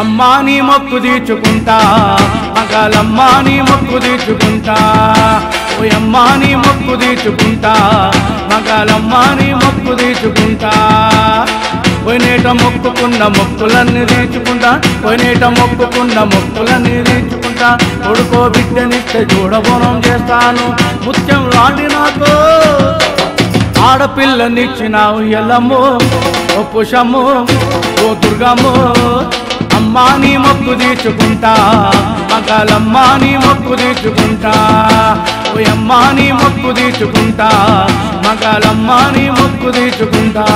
అమ్మా నీ మొక్కు తీర్చుకుంటా మగాలమ్మా నీ మొక్కు తీర్చుకుంటా ఓ అమ్మా నీ మొక్కు తీర్చుకుంటా మగాలమ్మా నీ మొక్కు తీర్చుకుంటా పోయినేట మొక్కుకున్న మొక్కులన్నీ తీర్చుకుంటా పోయినేట మొక్కుకున్న మొక్కులన్నీ తీర్చుకుంటా కొడుకో బిడ్డనిస్తే చూడబోనం చేస్తాను ముత్యం లాంటి నాకు ఆడపిల్లనిచ్చినావు ఎల్లమ్మో ఓ పుషము ఓ దుర్గము అమ్మా నీ మొక్కు తీర్చుకుంటా మగాలమ్మా నీ మొక్కు తీర్చుకుంటా ఓ అమ్మా నీ మొక్కు తీర్చుకుంటా మగాలమ్మా నీ మొక్కు తీర్చుకుంటా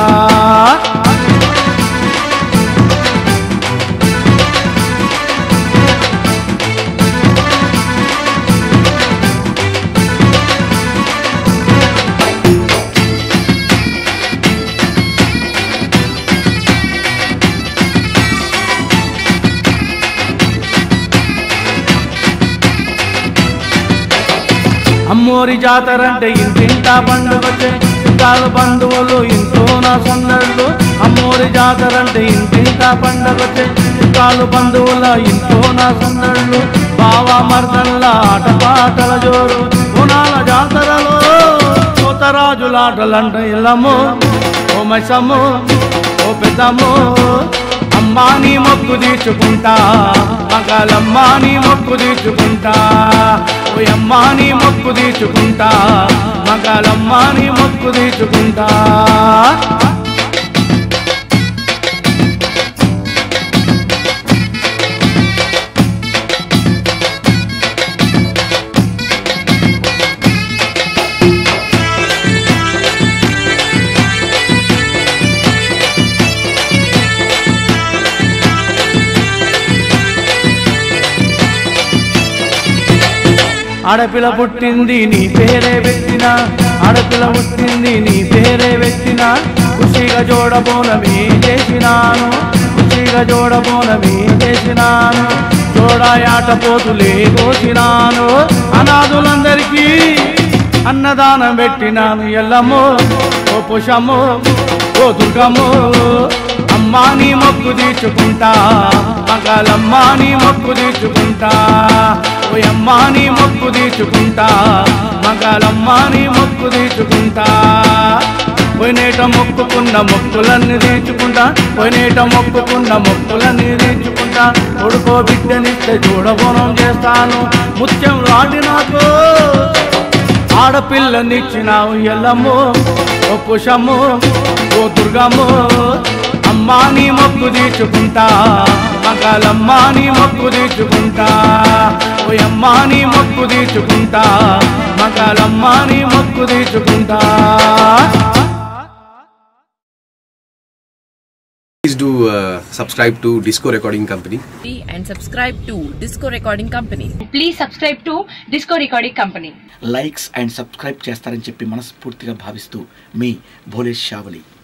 అమ్మోరి జాతరంటే ఇంటింటా పండుగచ్చే చుట్టాలు బంధువులు ఇంట్లో నా సందళ్ళు అమ్మోరి జాతరంటే ఇంటింటా పండుగచ్చే చుట్టాలు బంధువుల ఇంట్లో నా సందళ్ళు బావ మర్దళ్ళ ఆటపాటల జోరు గుణాల జాతరలో కొత్తరాజులాటలంట ఇల్లము ఓ మైసమ్ము ఓ పెద్దమ్ము అమ్మా నీ మొక్కు తీర్చుకుంటా మగాలమ్మా నీ మొక్కు తీర్చుకుంటా ఓ అమ్మా నీ మొక్కు తీర్చుకుంటా మగాలమ్మా నీ మొక్కు తీర్చుకుంటా ఆడపిల్ల పుట్టింది నీ పేరే పెట్టిన ఆడపిల్ల పుట్టింది నీ పేరే పెట్టిన ఖుషిగా జోడబోనమే చేసినాను ఖుషిగా జోడబోనమే చేసినాను జోడాయాట పోతులే కోసినాను అనాథులందరికీ అన్నదానం పెట్టినాను ఎల్లమ్మో ఓ పుషమ్మో ఓ దుర్గమ్మో అమ్మా నీ మొక్కు తీర్చుకుంటా మగాలమ్మా నీ మొక్కు తీర్చుకుంటా ఓ అమ్మా నీ మొక్కు తీర్చుకుంటా మగాలమ్మా నీ మొక్కు తీర్చుకుంటా పోయినేట మొక్కుకున్న మొక్కులన్నీ తీర్చుకుంటా పోయినేట మొక్కుకున్న మొక్కులన్నీ తీర్చుకుంటా కొడుకో బిడ్డనిస్తే చూడబోనం చేస్తాను ముత్యం లాంటి నాకు ఆడపిల్లనిచ్చినావు ఎల్లమ్మో ఓ పుషము ఓ దుర్గము అమ్మా నీ మొక్కు తీర్చుకుంటా మగాలమ్మా నీ మొక్కు తీర్చుకుంటా ఓ అమ్మా నీ మొక్కు తీర్చుకుంటా మగాలమ్మా నీ మొక్కు తీర్చుకుంటా Please do uh, subscribe to Disco Recording Company. and subscribe to Disco Recording Company. Please subscribe to Disco Recording Company. Likes and subscribe చేస్తారని చెప్పి మనస్ఫూర్తిగా భావిస్తూ మీ భోలేష్ షావలి